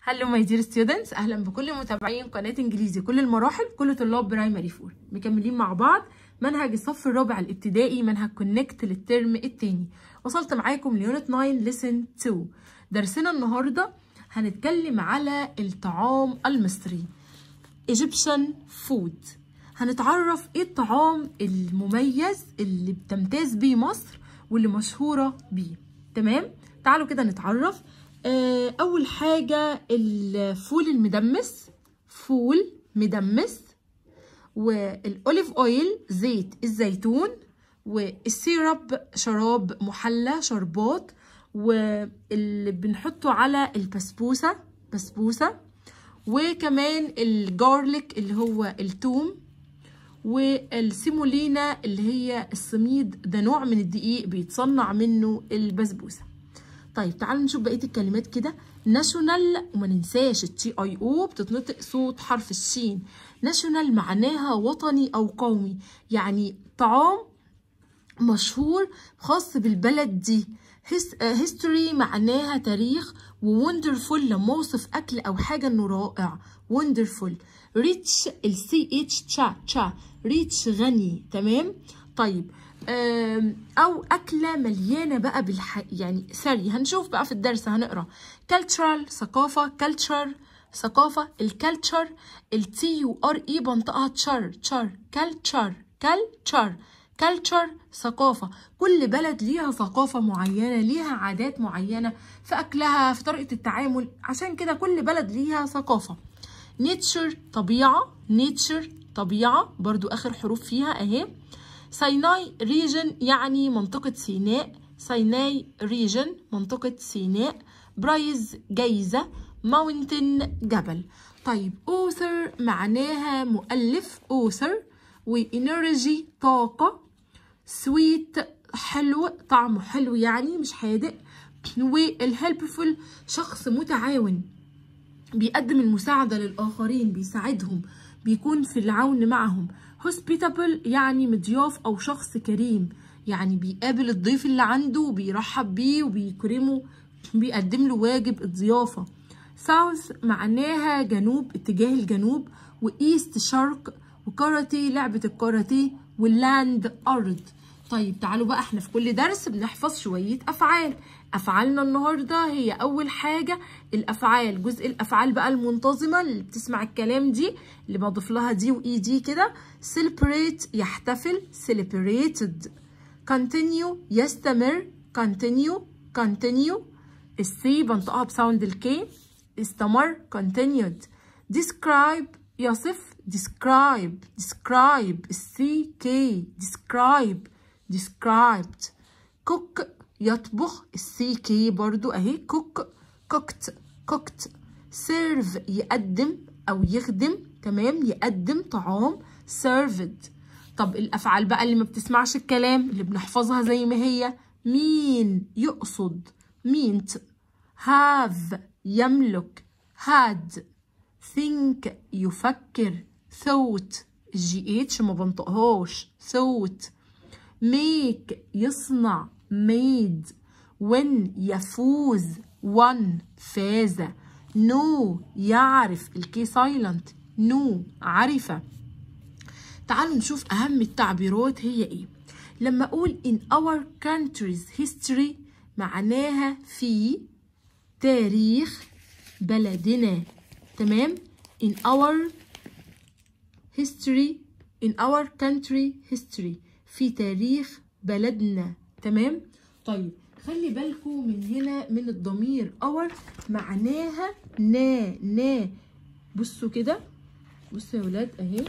هلو ماي دير ستودنتس اهلا بكل متابعين قناه انجليزي كل المراحل كل طلاب برايمري فور مكملين مع بعض منهج الصف الرابع الابتدائي منهج كونكت للترم الثاني وصلت معاكم ليونت 9 ليسن 2 درسنا النهارده هنتكلم على الطعام المصري Egyptian food هنتعرف ايه الطعام المميز اللي بتمتاز بيه مصر واللي مشهوره بيه تمام تعالوا كده نتعرف آه، اول حاجه الفول المدمس فول مدمس والاوليف اويل زيت الزيتون والسيرب شراب محلى شربات واللي بنحطه على البسبوسه بسبوسه وكمان الجارليك اللي هو التوم والسيمولينا اللي هي السميد ده نوع من الدقيق بيتصنع منه البسبوسه طيب تعالوا نشوف بقيه الكلمات كده ناشونال وما ننساش التي اي او بتتنطق صوت حرف الشين ناشونال معناها وطني او قومي يعني طعام مشهور خاص بالبلد دي هيستوري معناها تاريخ ووندرفول لما اوصف اكل او حاجه انه رائع وندرفول ريتش السي اتش تشا تشا ريتش غني تمام طيب او اكله مليانه بقى بالح يعني ثري هنشوف بقى في الدرس هنقرا cultural ثقافه culture ثقافه الكالتشر التي يو ار اي بنطقها تشر تشر كالتشر كالتشر كالتشر ثقافه كل بلد ليها ثقافه معينه ليها عادات معينه في اكلها في طريقه التعامل عشان كده كل بلد ليها ثقافه نيتشر طبيعه نيتشر طبيعه برضو اخر حروف فيها اهي سيناي ريجن يعني منطقة سيناء سيناي ريجن منطقة سيناء برايز جايزة ماونتن جبل طيب اوثر معناها مؤلف اوثر وانرجي طاقة سويت حلو طعمه حلو يعني مش حادق والهيلبفول شخص متعاون بيقدم المساعدة للآخرين بيساعدهم بيكون في العون معهم hospitable يعني مضياف أو شخص كريم يعني بيقابل الضيف اللي عنده وبيرحب بيه وبيكرمه بيقدم له واجب الضيافة south معناها جنوب اتجاه الجنوب وإيست شرق وكاراتيه لعبة الكاراتيه واللاند أرض طيب تعالوا بقى احنا في كل درس بنحفظ شوية أفعال أفعالنا النهاردة هي أول حاجة الأفعال جزء الأفعال بقى المنتظمة اللي بتسمع الكلام دي اللي بضيف لها دي وإي دي كده celebrate يحتفل celebrated continue يستمر continue continue السي بنطقها بساوند الكي استمر continued describe يصف describe describe السي كي describe described cook يطبخ السي كي برضو اهي كوك كوكت كوكت سيرف يقدم او يخدم تمام يقدم طعام سيرفد طب الافعال بقى اللي ما بتسمعش الكلام اللي بنحفظها زي ما هي مين يقصد مينت هاف يملك هاد think يفكر thought الجي اتش ما بنطقهاش thought make يصنع made when يفوز won فاز know يعرف الكي سايلنت know عرفة تعالوا نشوف أهم التعبيرات هي إيه لما أقول in our country's history معناها في تاريخ بلدنا تمام in our history in our country history في تاريخ بلدنا تمام طيب خلي بالكم من هنا من الضمير اور معناها نا نا بصوا كده بصوا يا ولاد اهي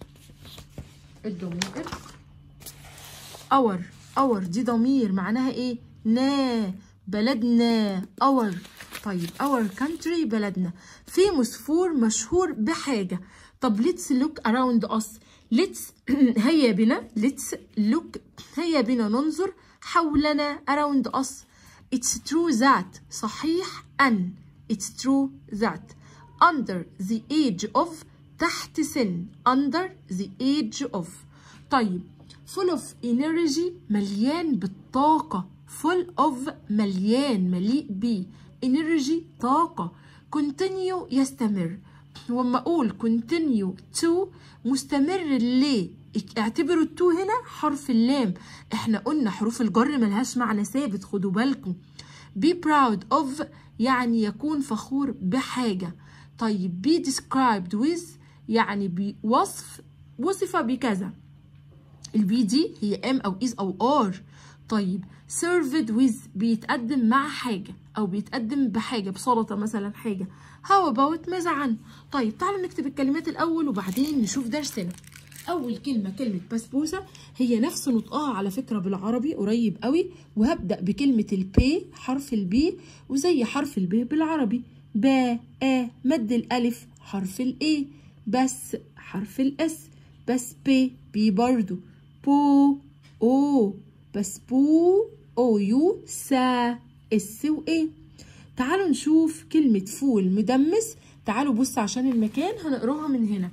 الضمير اور اور دي ضمير معناها ايه نا بلدنا اور طيب اور كانتري بلدنا في مسفور مشهور بحاجه طب let's look around us let's هيا بنا let's look هيا بنا ننظر حولنا around us it's true that صحيح أن it's true that under the age of تحت سن under the age of طيب full of energy مليان بالطاقة full of مليان مليء بيه energy طاقة continue يستمر وما اقول continue to مستمر ليه اعتبروا التو هنا حرف اللام احنا قلنا حروف الجر ملهاش معنى ثابت خدوا بالكم be proud of يعني يكون فخور بحاجة طيب be described with يعني بوصف وصف بكذا البي دي هي ام او از او ار طيب served with بيتقدم مع حاجة أو بيتقدم بحاجة بسلطة مثلا حاجة how about ماذا عن طيب تعالوا نكتب الكلمات الأول وبعدين نشوف درسنا أول كلمة كلمة بسبوسة هي نفس نطقها على فكرة بالعربي قريب قوي وهبدأ بكلمة البي حرف البي وزي حرف البي بالعربي با آ مد الألف حرف الإي بس حرف الإس بس بي بي برضو بو أو بس بو أو يو سا اس وإيه تعالوا نشوف كلمة فول مدمس تعالوا بص عشان المكان هنقراها من هنا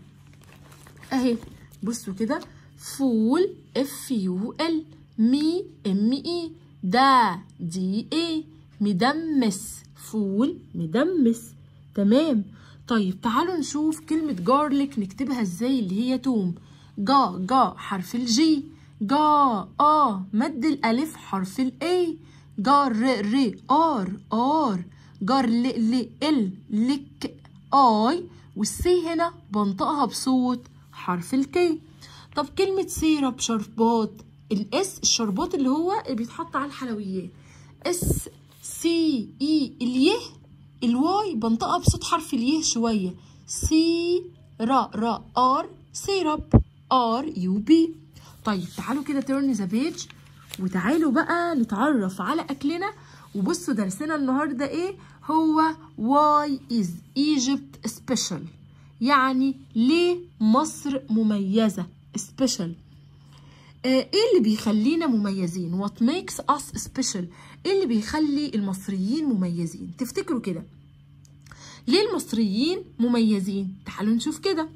اهي بصوا كده فول اف يو ال مي ام اي دا دي اي مدمس فول مدمس تمام طيب تعالوا نشوف كلمة جارليك نكتبها ازاي اللي هي توم جا جا حرف الجي جا اه مد الالف حرف الاي جار ر ار ار جار ل ل ال لك اي والسي هنا بنطقها بصوت حرف الكي طب كلمة سيرب شربات الاس الشربات اللي هو اللي بيتحط على الحلويات اس سي اي اليه الواي بنطقها بصوت حرف اليه شوية سي را را ار سيرب ار يو بي طيب تعالوا كده تيرن ذا بيج وتعالوا بقى نتعرف على اكلنا وبصوا درسنا النهارده ايه هو why is Egypt special يعني ليه مصر مميزة special آه ايه اللي بيخلينا مميزين what makes us special ايه اللي بيخلي المصريين مميزين تفتكروا كده ليه المصريين مميزين تعالوا نشوف كده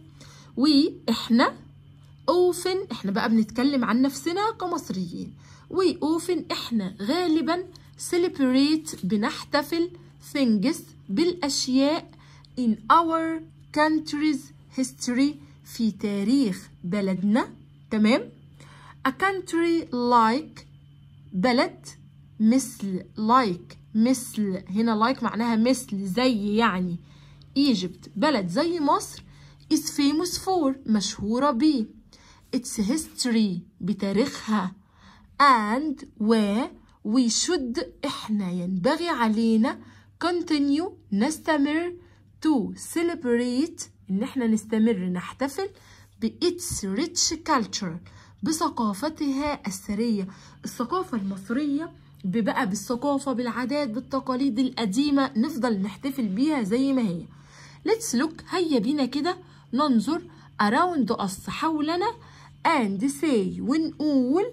واحنا often احنا بقى بنتكلم عن نفسنا كمصريين we often احنا غالبا celebrate بنحتفل things بالأشياء in our country's history في تاريخ بلدنا تمام a country like بلد مثل like مثل هنا like معناها مثل زي يعني Egypt بلد زي مصر is famous for مشهورة ب its history بتاريخها and و we should احنا ينبغي علينا continue نستمر to celebrate ان احنا نستمر نحتفل ب its rich culture بثقافتها الثرية الثقافة المصرية بقى بالثقافة بالعادات بالتقاليد القديمة نفضل نحتفل بيها زي ما هي let's look هيا بينا كده ننظر around us حولنا and say ونقول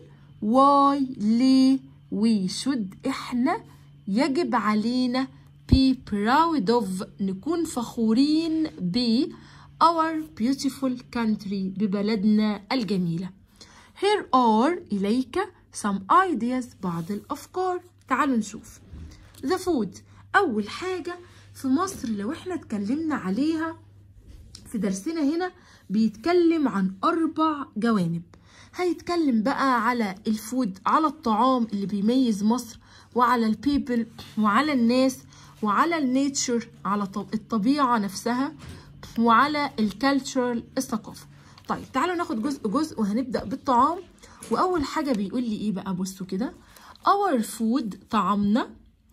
why ليه we should احنا يجب علينا be proud of نكون فخورين ب our beautiful country ببلدنا الجميلة here are إليك some ideas بعض الأفكار تعالوا نشوف the food أول حاجة في مصر لو احنا اتكلمنا عليها في درسنا هنا بيتكلم عن أربع جوانب هيتكلم بقى على الفود على الطعام اللي بيميز مصر وعلى البيبل وعلى الناس وعلى النيتشر على الطبيعة نفسها وعلى الكالتشر الثقافة طيب تعالوا ناخد جزء جزء وهنبدأ بالطعام وأول حاجة بيقول لي إيه بقى بصوا كده our food طعامنا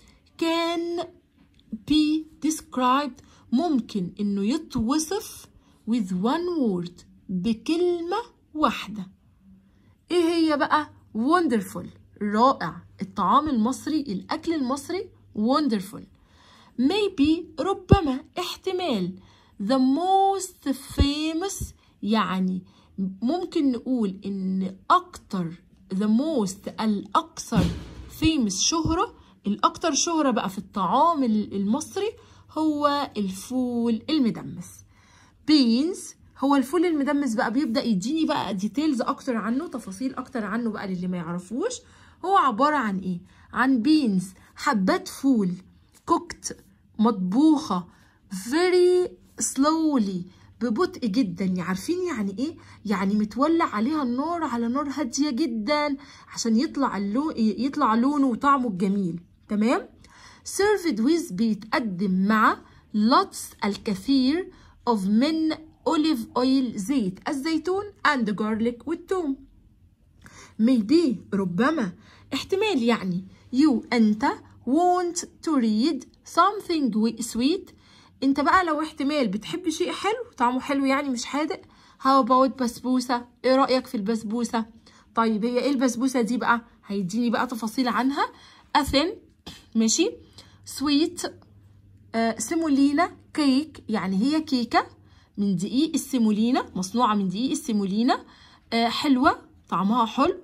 can be described ممكن إنه يتوصف with one word بكلمة واحدة إيه هي بقى wonderful رائع الطعام المصري الأكل المصري wonderful maybe ربما احتمال the most famous يعني ممكن نقول ان اكتر the most الاكثر famous شهرة الاكتر شهرة بقى في الطعام المصري هو الفول المدمس beans هو الفول المدمس بقى بيبدأ يديني بقى ديتيلز اكتر عنه تفاصيل اكتر عنه بقى للي ما يعرفوش هو عبارة عن ايه عن بينز حبات فول كوكت مطبوخة very slowly ببطء جدا عارفين يعني ايه يعني متولع عليها النار على نار هاديه جدا عشان يطلع اللون يطلع لونه وطعمه الجميل تمام served with بيتقدم مع lots الكثير of من olive oil زيت الزيتون and garlic والثوم maybe ربما احتمال يعني you أنت want to read something sweet انت بقى لو احتمال بتحب شيء حلو طعمه حلو يعني مش حادق how about بسبوسة ايه رأيك في البسبوسة طيب هي ايه البسبوسة دي بقى هيديني بقى تفاصيل عنها أثن ماشي سويت آه سيمولينا كيك يعني هي كيكة من دقيق السيمولينا مصنوعة من دقيق السيمولينا آه حلوة طعمها حلو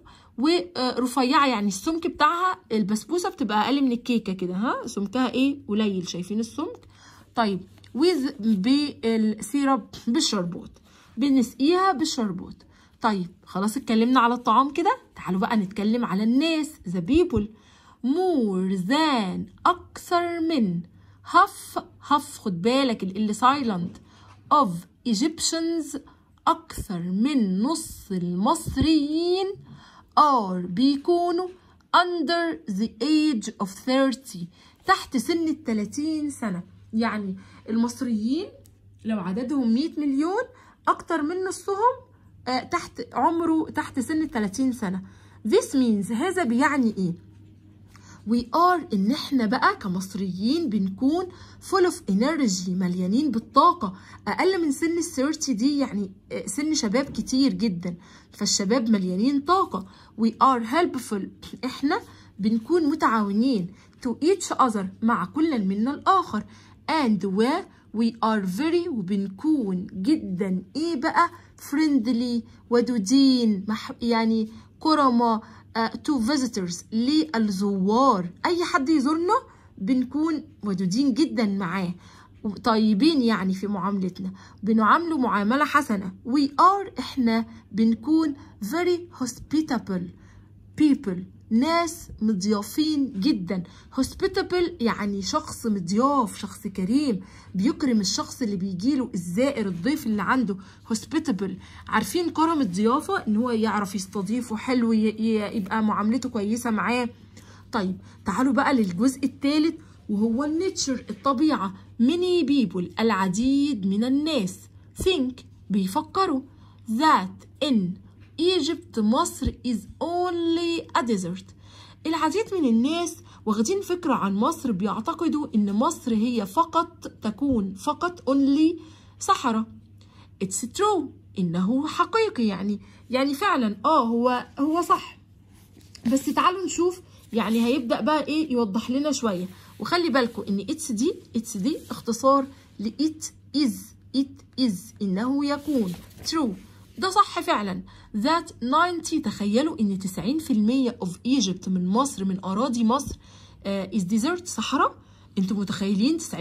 ورفيعة يعني السمك بتاعها البسبوسة بتبقى أقل من الكيكة كده ها سمكها ايه قليل شايفين السمك طيب ويز بالسيرب بالشربوت بنسقيها بالشربوت طيب خلاص اتكلمنا على الطعام كده تعالوا بقى نتكلم على الناس the people more than أكثر من half half خد بالك ال silent of Egyptians أكثر من نص المصريين are بيكونوا under the age of 30 تحت سن ال 30 سنة يعني المصريين لو عددهم 100 مليون أكتر من نصهم آه تحت عمره تحت سن 30 سنة This means هذا بيعني إيه؟ We are إن إحنا بقى كمصريين بنكون full of energy مليانين بالطاقة أقل من سن ال 30 دي يعني سن شباب كتير جدا فالشباب مليانين طاقة We are helpful إحنا بنكون متعاونين to each other مع كل منا الآخر and و we are very وبنكون جدا ايه بقى friendly ودودين مح يعني كرماء uh, to visitors للزوار اي حد يزورنا بنكون ودودين جدا معاه طيبين يعني في معاملتنا بنعامله معاملة حسنة we are احنا بنكون very hospitable people ناس مضيافين جدا hospitable يعني شخص مضياف شخص كريم بيكرم الشخص اللي بيجيله الزائر الضيف اللي عنده hospitable عارفين كرم الضيافة ان هو يعرف يستضيفه حلو يبقى معاملته كويسة معاه طيب تعالوا بقى للجزء الثالث وهو النيتشر الطبيعة many people العديد من الناس think بيفكروا that in Egypt مصر is only a desert العديد من الناس واخدين فكرة عن مصر بيعتقدوا إن مصر هي فقط تكون فقط only صحراء it's true إنه حقيقي يعني يعني فعلا اه هو هو صح بس تعالوا نشوف يعني هيبدأ بقى ايه يوضح لنا شوية وخلي بالكم ان اتس دي اتس دي اختصار ل it is it is إنه يكون true ده صح فعلا that 90 تخيلوا ان 90% of Egypt من مصر من اراضي مصر uh, is desert صحراء انتوا متخيلين 90%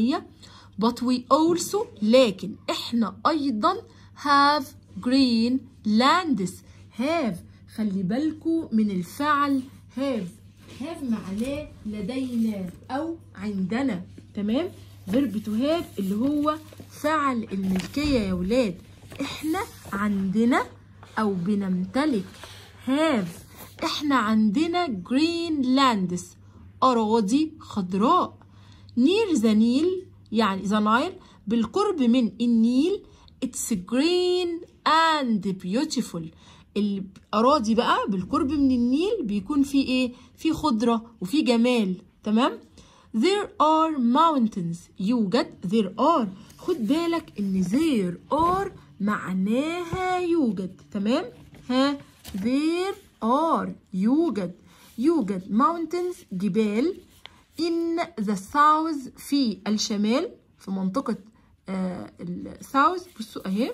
but we also لكن احنا ايضا have green lands have خلي بالكوا من الفعل have have معناه لدينا او عندنا تمام verb to have اللي هو فعل الملكيه يا ولاد احنا عندنا او بنمتلك have احنا عندنا green lands اراضي خضراء نير ذا نيل يعني ذا نايل بالقرب من النيل it's green and beautiful الاراضي بقى بالقرب من النيل بيكون في ايه في خضره وفي جمال تمام there are mountains يوجد there are خد بالك ان there are معناها يوجد تمام ها there are يوجد يوجد mountains جبال in the south في الشمال في منطقة آه الساوث بصوا اهي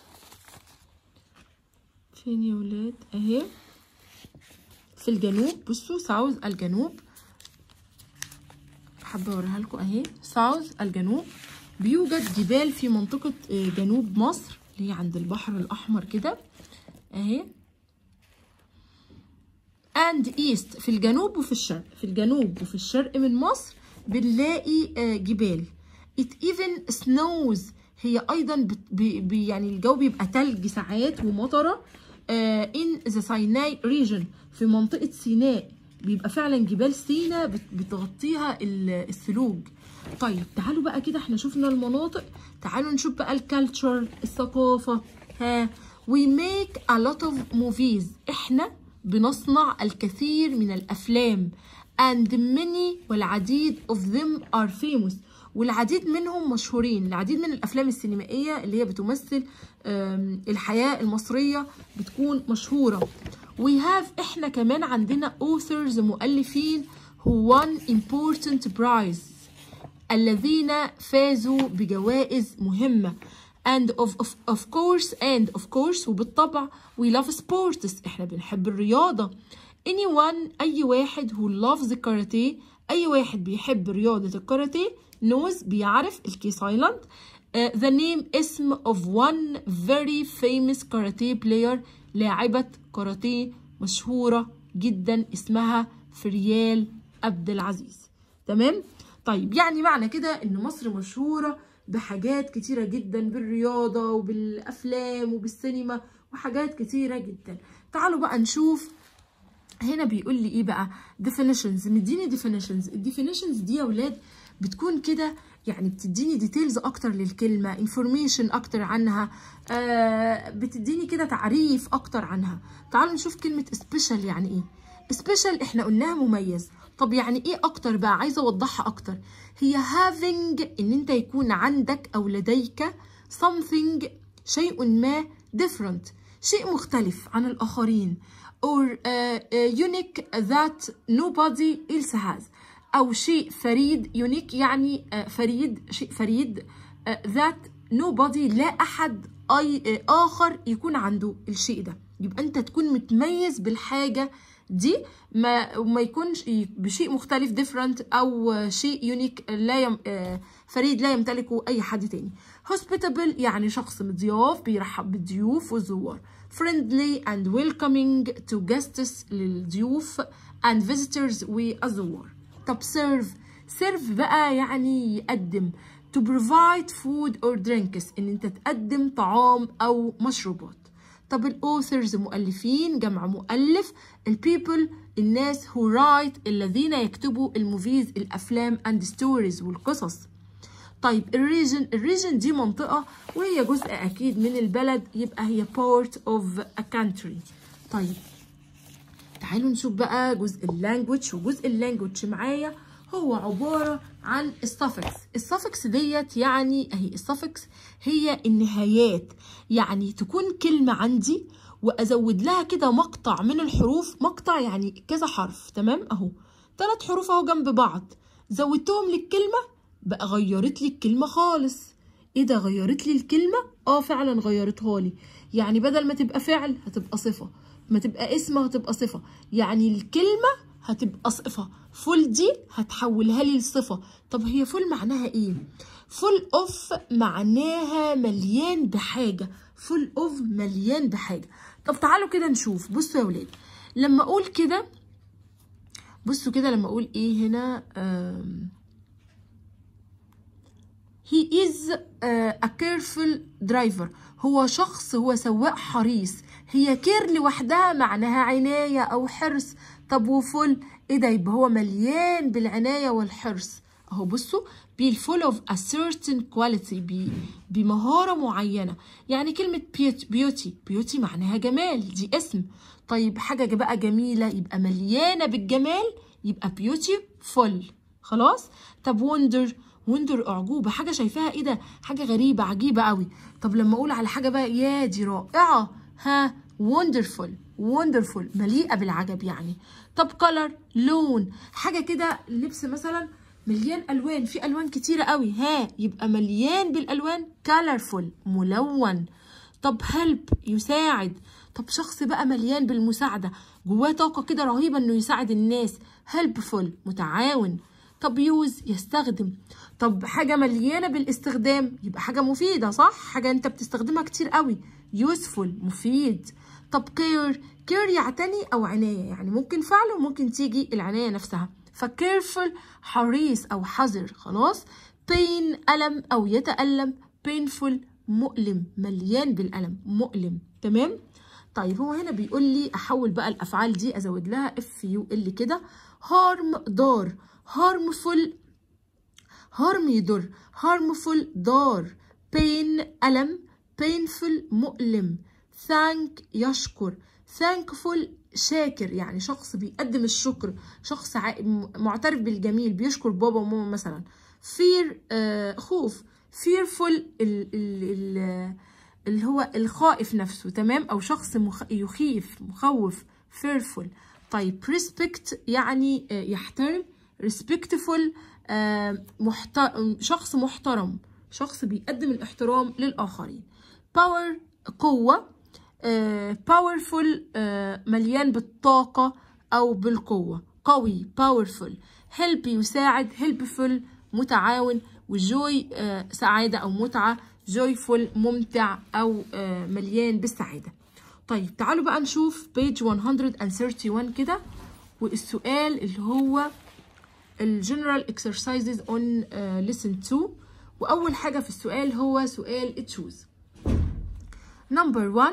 فين يا ولاد اهي في الجنوب بصوا ساوث الجنوب حابة اوريها لكم اهي ساوث الجنوب بيوجد جبال في منطقة جنوب مصر اللي هي عند البحر الأحمر كده أهي and east في الجنوب وفي الشرق في الجنوب وفي الشرق من مصر بنلاقي جبال it even snows هي ايضا بت بي بي يعني الجو بيبقى تلج ساعات ومطره uh, in the Sinai region في منطقه سيناء بيبقى فعلا جبال سيناء بت بتغطيها الثلوج طيب تعالوا بقى كده احنا شفنا المناطق تعالوا نشوف بقى الكالتشر الثقافه ها we make a lot of movies احنا بنصنع الكثير من الافلام and many والعديد of them are famous والعديد منهم مشهورين العديد من الافلام السينمائيه اللي هي بتمثل الحياه المصريه بتكون مشهوره we have احنا كمان عندنا authors مؤلفين who won important prize الذين فازوا بجوائز مهمه and of, of, of course and of course وبالطبع we love sports احنا بنحب الرياضة anyone أي واحد who loves karate أي واحد بيحب رياضة الكاراتيه knows بيعرف الكي silent uh, the name اسم of one very famous karate player لاعبة كاراتيه مشهورة جدا اسمها فريال عبد العزيز تمام طيب يعني معنى كده ان مصر مشهوره بحاجات كتيرة جدا بالرياضة وبالأفلام وبالسينما وحاجات كتيرة جدا تعالوا بقى نشوف هنا بيقول لي ايه بقى definitions مديني definitions الديفينيشنز دي يا ولاد بتكون كده يعني بتديني ديتيلز اكتر للكلمه انفورميشن اكتر عنها آه بتديني كده تعريف اكتر عنها تعالوا نشوف كلمه سبيشال يعني ايه سبيشال احنا قلناها مميز طب يعني ايه اكتر بقى عايزه اوضحها اكتر هي having ان انت يكون عندك او لديك something شيء ما different شيء مختلف عن الاخرين or uh, uh, unique that nobody else has او شيء فريد unique يعني uh, فريد شيء فريد uh, that nobody لا احد اي uh, اخر يكون عنده الشيء ده يبقى انت تكون متميز بالحاجه دي ما ما يكونش بشيء مختلف different او شيء يونيك لا يم فريد لا يمتلكه اي حد تاني hospitable يعني شخص مضياف بيرحب بالضيوف والزوار friendly and welcoming to guests للضيوف and visitors والزوار طب serve serve بقى يعني يقدم to provide food or drinks ان انت تقدم طعام او مشروبات طب الاوثرز مؤلفين جمع مؤلف البيبل الناس who write الذين يكتبوا الموفيز الافلام and stories والقصص طيب الريجن الريجن دي منطقة وهي جزء أكيد من البلد يبقى هي part of a country طيب تعالوا نشوف بقى جزء اللانجوج وجزء اللانجوج معايا هو عبارة عن السفكس السفكس ديت يعني اهي السفكس هي النهايات يعني تكون كلمة عندي وازود لها كده مقطع من الحروف مقطع يعني كذا حرف تمام اهو ثلاث حروف اهو جنب بعض زودتهم للكلمة بقى غيرت لي الكلمة خالص ايه ده غيرت لي الكلمة اه فعلا غيرتها لي يعني بدل ما تبقى فعل هتبقى صفة ما تبقى اسم هتبقى صفة يعني الكلمة هتبقى صفة فول دي هتحولها لي لصفة طب هي فول معناها ايه فول اوف معناها مليان بحاجة فول اوف مليان بحاجة طب تعالوا كده نشوف بصوا يا ولاد لما اقول كده بصوا كده لما اقول ايه هنا he is a careful driver هو شخص هو سواق حريص هي كير لوحدها معناها عناية أو حرص طب وفل ايه ده يبقى هو مليان بالعناية والحرص اهو بصوا be full of a certain quality بمهارة معينة يعني كلمة beauty beauty معناها جمال دي اسم طيب حاجة بقى جميلة يبقى مليانة بالجمال يبقى beautiful خلاص طب wonder وندر اعجوبه حاجه شايفاها ايه ده حاجه غريبه عجيبه قوي طب لما اقول على حاجه بقى يا دي رائعه ها wonderful wonderful مليئه بالعجب يعني طب color لون حاجه كده لبس مثلا مليان الوان في الوان كتيره قوي ها يبقى مليان بالالوان colorful ملون طب help يساعد طب شخص بقى مليان بالمساعده جواه طاقه كده رهيبه انه يساعد الناس helpful متعاون طب يوز يستخدم طب حاجة مليانة بالاستخدام يبقى حاجة مفيدة صح؟ حاجة انت بتستخدمها كتير قوي useful مفيد طب كير كير يعتني او عناية يعني ممكن فعل وممكن تيجي العناية نفسها فكيرفul حريص او حذر خلاص pain ألم أو يتألم painful مؤلم مليان بالألم مؤلم تمام طيب هو هنا بيقول لي أحول بقى الأفعال دي أزود لها اف يو ال كده harm ضار harmful harm يضر harmful ضار pain ألم painful مؤلم thank يشكر thankful شاكر يعني شخص بيقدم الشكر شخص معترف بالجميل بيشكر بابا وماما مثلا fear آه خوف fearful ال ال ال اللي هو الخائف نفسه تمام او شخص مخ... يخيف مخوف fearful طيب respect يعني آه يحترم respectful آه محت... شخص محترم شخص بيقدم الاحترام للآخرين power قوة uh, powerful uh, مليان بالطاقة أو بالقوة قوي powerful help يساعد helpful متعاون وجوي uh, سعادة أو متعة joyful ممتع أو uh, مليان بالسعادة طيب تعالوا بقى نشوف page 131 كده والسؤال اللي هو الجنرال exercises on uh, lesson 2 وأول حاجة في السؤال هو سؤال تشوز نمبر 1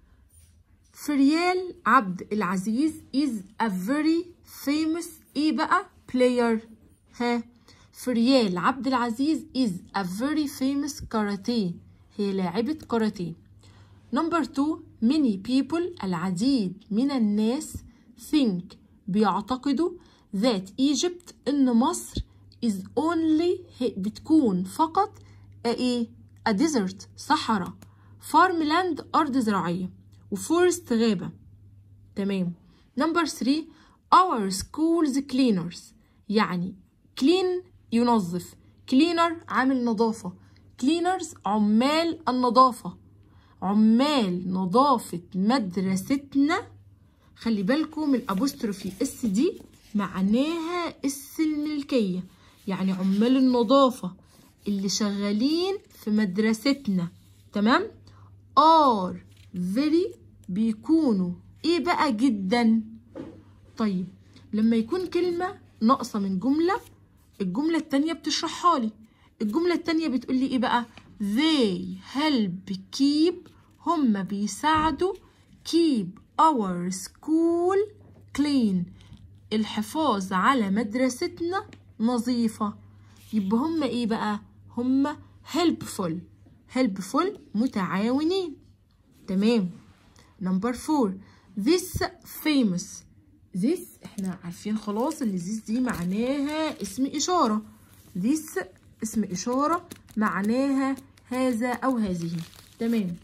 فريال عبد العزيز is a very famous ايه بقى player ها فريال عبد العزيز is a very famous karate هي لاعبة كاراتيه نمبر 2 many people العديد من الناس think بيعتقدوا that Egypt إن مصر is only بتكون فقط a ايه a desert صحراء farmland أرض زراعية وفورست غابة تمام نمبر 3 our schools cleaners يعني clean ينظف cleaner عامل نظافة cleaners عمال النظافة عمال نظافة مدرستنا خلي بالكم من الابوستروفي اس دي معناها اس الملكية يعني عمال النظافة اللي شغالين في مدرستنا تمام are very بيكونوا ايه بقى جدا طيب لما يكون كلمة ناقصة من جملة الجملة التانية بتشرحها لي الجملة التانية بتقول لي ايه بقى they help keep هم بيساعدوا keep our school clean الحفاظ على مدرستنا نظيفة يبقى هم ايه بقى هم helpful helpful متعاونين تمام نمبر 4 this famous this احنا عارفين خلاص ان this دي معناها اسم إشارة this اسم إشارة معناها هذا أو هذه تمام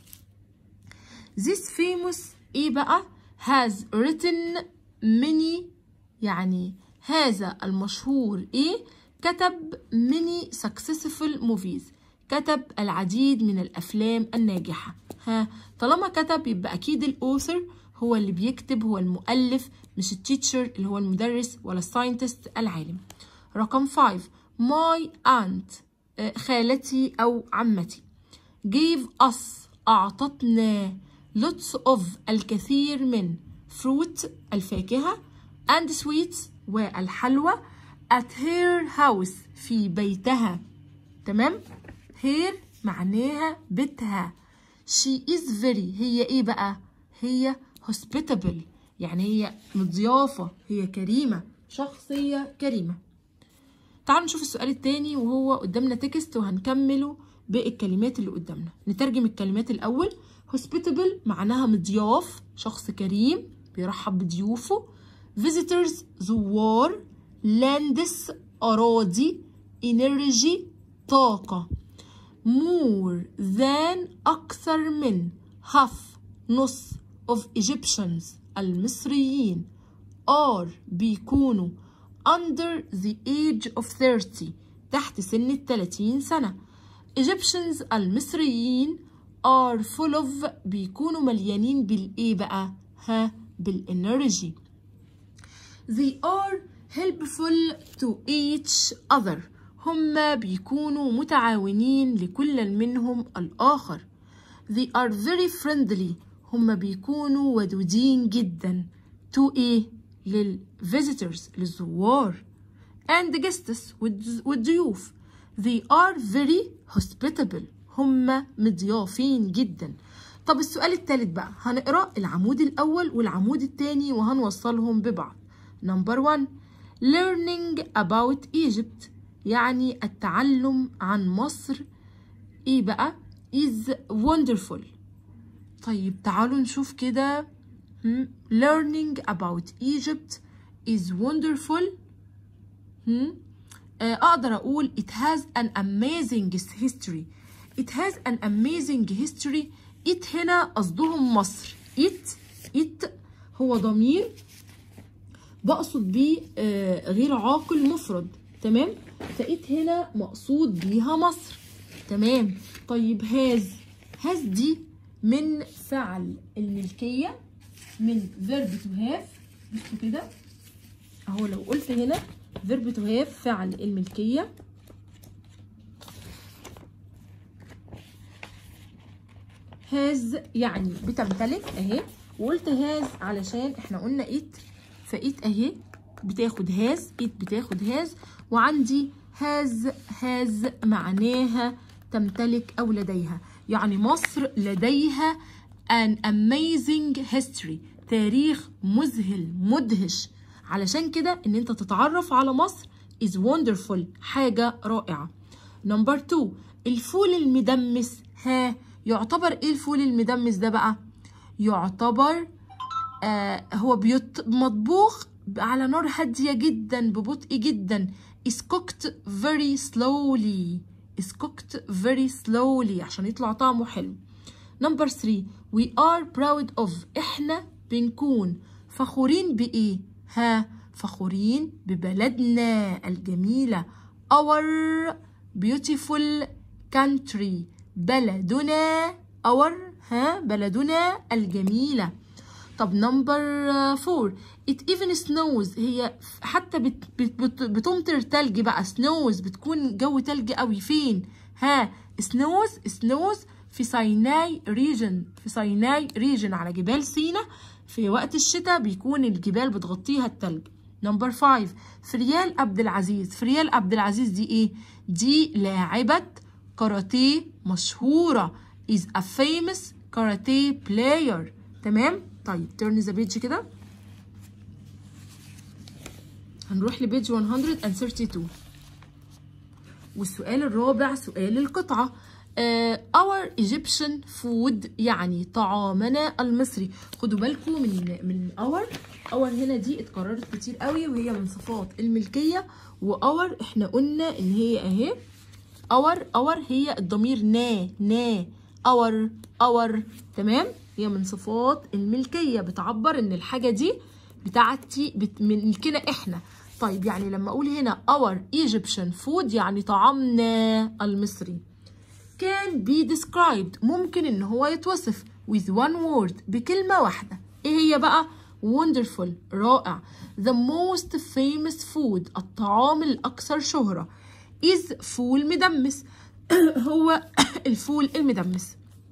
this famous ايه بقى has written many يعني هذا المشهور ايه كتب many successful movies كتب العديد من الأفلام الناجحة ها طالما كتب يبقى أكيد الأوثر هو اللي بيكتب هو المؤلف مش التيتشر اللي هو المدرس ولا الساينتست العالم رقم 5 my aunt خالتي أو عمتي gave us أعطتنا lots of الكثير من fruit الفاكهة and sweets والحلوى at her house في بيتها تمام her معناها بيتها she is very هي ايه بقى هي hospitable يعني هي مضيافة هي كريمة شخصية كريمة تعالوا نشوف السؤال التاني وهو قدامنا تكست وهنكمله بالكلمات اللي قدامنا نترجم الكلمات الأول hospitable معناها مضياف شخص كريم بيرحب بضيوفه visitors زوار lands أراضي energy طاقة more than أكثر من half نص of Egyptians المصريين are بيكونوا under the age of 30 تحت سن ال 30 سنة Egyptians المصريين are full of بيكونوا مليانين بالإيه بقى؟ ها بالإنرجي They are helpful to each other هم بيكونوا متعاونين لكل منهم الآخر They are very friendly هم بيكونوا ودودين جدا to إيه؟ للvisitors للزوار and guests والضيوف they are very hospitable هم مضيافين جدا طب السؤال الثالث بقى هنقرا العمود الاول والعمود الثاني وهنوصلهم ببعض نمبر 1 learning about Egypt يعني التعلم عن مصر ايه بقى is wonderful طيب تعالوا نشوف كده learning about Egypt is wonderful هم؟ اقدر اقول it has an amazing history it has an amazing history it هنا قصدهم مصر it it هو ضمير بقصد بيه غير عاقل مفرد تمام فإت هنا مقصود بيها مصر تمام طيب هاز هاز دي من فعل الملكية من verb to have بصوا كده اهو لو قلت هنا verb to have فعل الملكية هاز يعني بتمتلك اهي وقلت هاز علشان احنا قلنا ات فايت اهي بتاخد هاز ات بتاخد هاز وعندي هاز هاز معناها تمتلك او لديها يعني مصر لديها an amazing history تاريخ مذهل مدهش علشان كده ان انت تتعرف على مصر is wonderful حاجة رائعة نمبر 2 الفول المدمس ها يعتبر ايه الفول المدمس ده بقى يعتبر آه هو بيط مطبوخ على نار هادية جدا ببطء جدا is cooked very slowly is cooked very slowly عشان يطلع طعمه حلو نمبر 3 we are proud of احنا بنكون فخورين بايه ها فخورين ببلدنا الجميلة our beautiful country بلدنا our ها بلدنا الجميلة طب نمبر فور it even snows هي حتى بت بت بت بتمطر تلج بقى snows بتكون جو تلج قوي فين ها snows snows في سيناي ريجن في سيناي ريجن على جبال سينا في وقت الشتاء بيكون الجبال بتغطيها التلج نمبر 5 فريال عبد العزيز فريال عبد العزيز دي ايه دي لاعبة كاراتيه مشهورة is a famous karate player تمام طيب turn the page كده هنروح لبيج 132 والسؤال الرابع سؤال القطعة uh, our Egyptian food يعني طعامنا المصري خدوا بالكم من من our our هنا دي اتكررت كتير قوي وهي من صفات الملكية وأور احنا قلنا ان هي اهي اور اور هي الضمير نا نا اور اور تمام هي من صفات الملكية بتعبر ان الحاجة دي بتاعتي بت ملكنا احنا طيب يعني لما اقول هنا our Egyptian food يعني طعامنا المصري can be described ممكن ان هو يتوصف with one word بكلمة واحدة ايه هي بقى wonderful رائع the most famous food الطعام الأكثر شهرة is فول مدمس هو الفول المدمس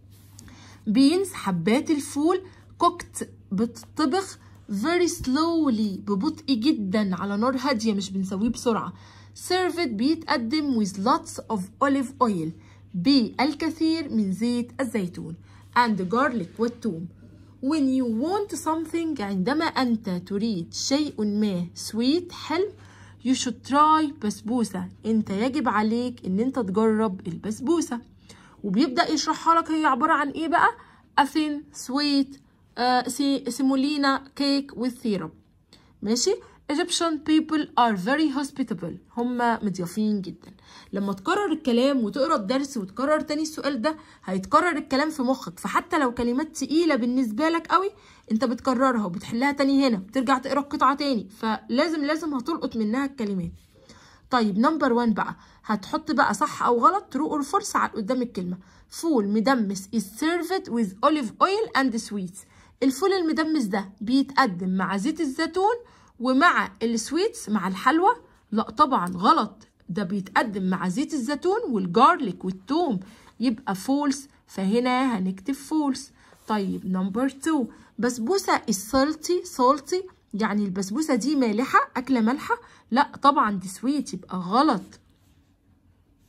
beans حبات الفول cooked بتطبخ very slowly ببطء جدا على نار هادية مش بنسويه بسرعة served بيتقدم with lots of olive oil بالكثير من زيت الزيتون and garlic والثوم when you want something عندما أنت تريد شيء ما sweet حلو you should try بسبوسة انت يجب عليك ان انت تجرب البسبوسة وبيبدأ يشرحها لك هي عبارة عن ايه بقى a thin sweet uh, semolina cake with syrup ماشي Egyptian people are very hospitable هم مضيافين جدا لما تكرر الكلام وتقرا الدرس وتكرر تاني السؤال ده هيتكرر الكلام في مخك فحتى لو كلمات تقيلة بالنسبة لك قوي انت بتكررها وبتحلها تاني هنا بترجع تقرا القطعة تاني فلازم لازم هتلقط منها الكلمات طيب نمبر 1 بقى هتحط بقى صح او غلط ترو اور فورس على قدام الكلمة فول مدمس is served with olive oil and sweets الفول المدمس ده بيتقدم مع زيت الزيتون ومع السويتس مع الحلوى لا طبعا غلط ده بيتقدم مع زيت الزيتون والجارليك والثوم يبقى فولس فهنا هنكتب فولس طيب نمبر 2 بسبوسه السالتي سالتي يعني البسبوسه دي مالحه اكله مالحه لا طبعا دي سويت يبقى غلط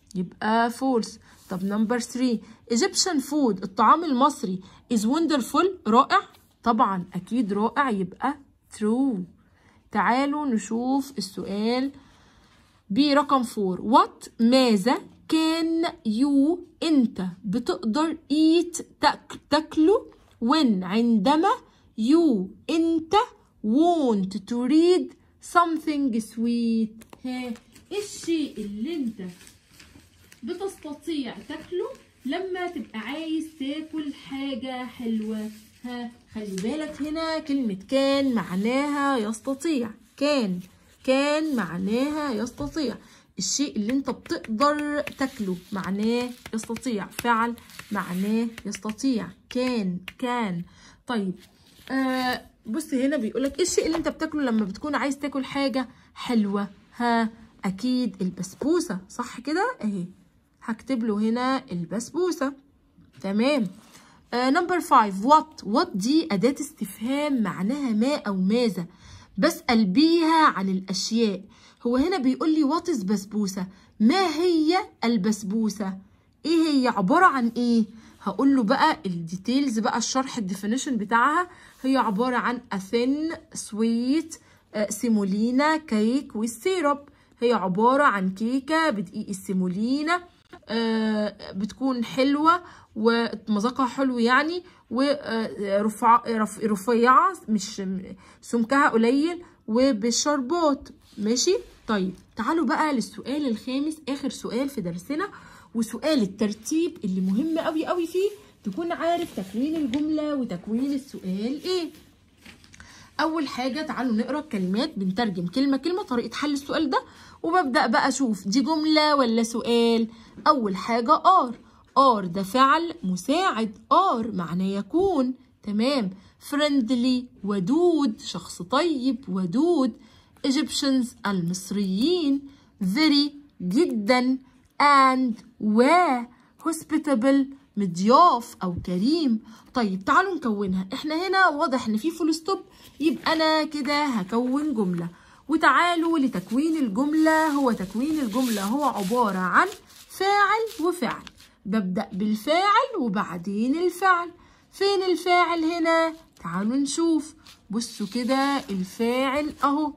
يبقى فولس طب نمبر 3 Egyptian food الطعام المصري is wonderful رائع طبعا أكيد رائع يبقى true تعالوا نشوف السؤال برقم 4 what ماذا كان you انت بتقدر eat تاك تاكله when عندما you انت want to read something sweet ها إيه الشيء اللي انت بتستطيع تاكله لما تبقى عايز تاكل حاجة حلوة ها خلي بالك هنا كلمة كان معناها يستطيع كان كان معناها يستطيع الشيء اللي انت بتقدر تاكله معناه يستطيع فعل معناه يستطيع كان كان طيب آه بص هنا بيقولك ايه الشيء اللي انت بتاكله لما بتكون عايز تاكل حاجة حلوة ها اكيد البسبوسة صح كده اهي هكتب له هنا البسبوسة تمام نمبر 5 وات وات دي أداة استفهام معناها ما أو ماذا بسأل بيها عن الأشياء هو هنا بيقول لي وات از بسبوسة ما هي البسبوسة ايه هي عبارة عن ايه هقول له بقى الديتيلز بقى الشرح الديفينيشن بتاعها هي عبارة عن a thin sweet سيمولينا كيك والسيرب هي عبارة عن كيكة بدقيق السيمولينا آه بتكون حلوة ومذاقها حلو يعني ورفيعة مش سمكها قليل وبالشربات ماشي طيب تعالوا بقى للسؤال الخامس آخر سؤال في درسنا وسؤال الترتيب اللي مهم قوي قوي فيه تكون عارف تكوين الجملة وتكوين السؤال ايه اول حاجه تعالوا نقرا الكلمات بنترجم كلمه كلمه طريقه حل السؤال ده وببدا بقى اشوف دي جمله ولا سؤال اول حاجه ار ار ده فعل مساعد ار معناه يكون تمام فريندلي ودود شخص طيب ودود Egyptians المصريين very جدا and و hospitable مضياف او كريم طيب تعالوا نكونها احنا هنا واضح ان في فول ستوب يبقى انا كده هكون جمله وتعالوا لتكوين الجمله هو تكوين الجمله هو عباره عن فاعل وفعل ببدا بالفاعل وبعدين الفعل فين الفاعل هنا تعالوا نشوف بصوا كده الفاعل اهو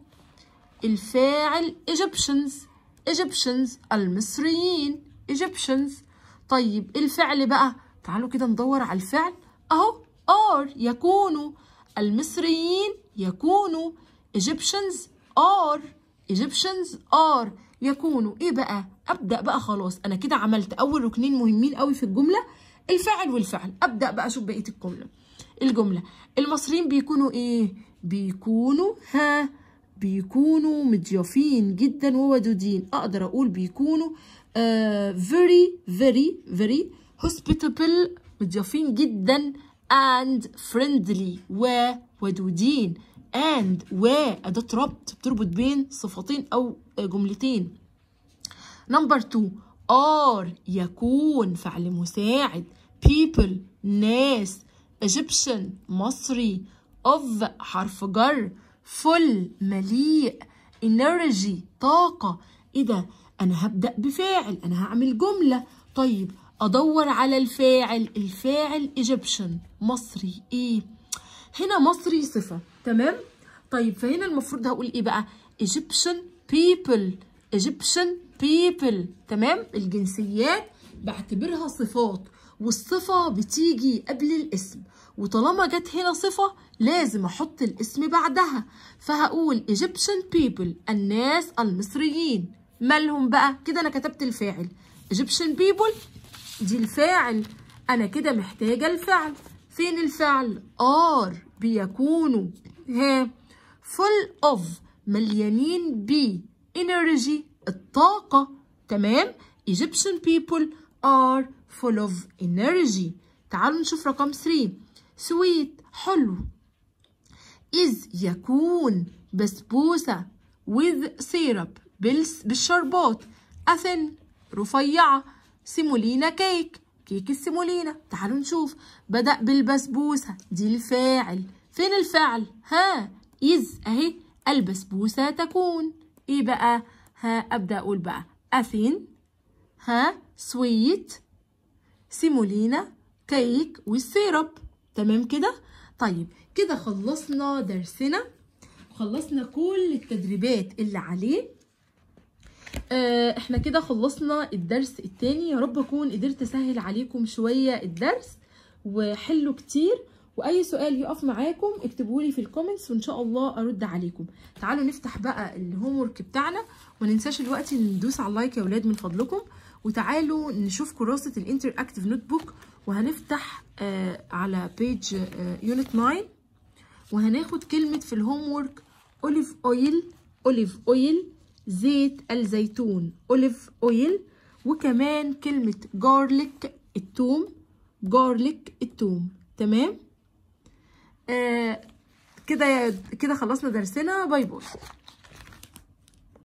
الفاعل Egyptians Egyptians المصريين Egyptians طيب الفعل بقى تعالوا كده ندور على الفعل اهو are يكونوا المصريين يكونوا Egyptians are Egyptians are يكونوا ايه بقى ابدا بقى خلاص انا كده عملت اول ركنين مهمين قوي في الجمله الفعل والفعل ابدا بقى اشوف بقيه الجمله الجمله المصريين بيكونوا ايه بيكونوا ها بيكونوا مضيافين جدا وودودين اقدر اقول بيكونوا uh, very very very hospitable مضيافين جدا and friendly وودودين and و أداة ربط بتربط بين صفتين أو جملتين نمبر 2 are يكون فعل مساعد people ناس Egyptian مصري of حرف جر full مليء energy طاقة ايه ده انا هبدأ بفاعل انا هعمل جملة طيب ادور على الفاعل الفاعل Egyptian مصري ايه هنا مصري صفة تمام طيب فهنا المفروض هقول ايه بقى Egyptian people Egyptian people تمام الجنسيات بعتبرها صفات والصفة بتيجي قبل الاسم وطالما جت هنا صفة لازم أحط الاسم بعدها فهقول Egyptian people الناس المصريين مالهم بقى كده أنا كتبت الفاعل Egyptian people دي الفاعل أنا كده محتاجة الفعل فين الفعل are بيكونوا ها full of مليانين ب energy الطاقة تمام Egyptian people are full of energy تعالوا نشوف رقم 3 sweet حلو is يكون بسبوسة with syrup بالشربات أثن رفيعة سيمولينا كيك كيك السيمولينا تعالوا نشوف بدأ بالبسبوسة دي الفاعل فين الفعل ها is اهي البسبوسة تكون ايه بقى ها ابدأ اقول بقى أثن ها سويت سيمولينا كيك والسيرب تمام كده طيب كده خلصنا درسنا خلصنا كل التدريبات اللي عليه آه احنا كده خلصنا الدرس التاني يا رب اكون قدرت اسهل عليكم شوية الدرس وحلوا كتير واي سؤال يقف معاكم اكتبوا لي في الكومنتس وان شاء الله ارد عليكم تعالوا نفتح بقى الهوم ورك بتاعنا وما ننساش دلوقتي ندوس على اللايك يا ولاد من فضلكم وتعالوا نشوف كراسة الانتر اكتف نوت بوك وهنفتح آه على بيج آه يونت 9 وهناخد كلمة في الهوم ورك اوليف اويل اوليف اويل زيت الزيتون اوليف اويل وكمان كلمة جارليك التوم جارليك التوم تمام آه كده كده خلصنا درسنا باي باي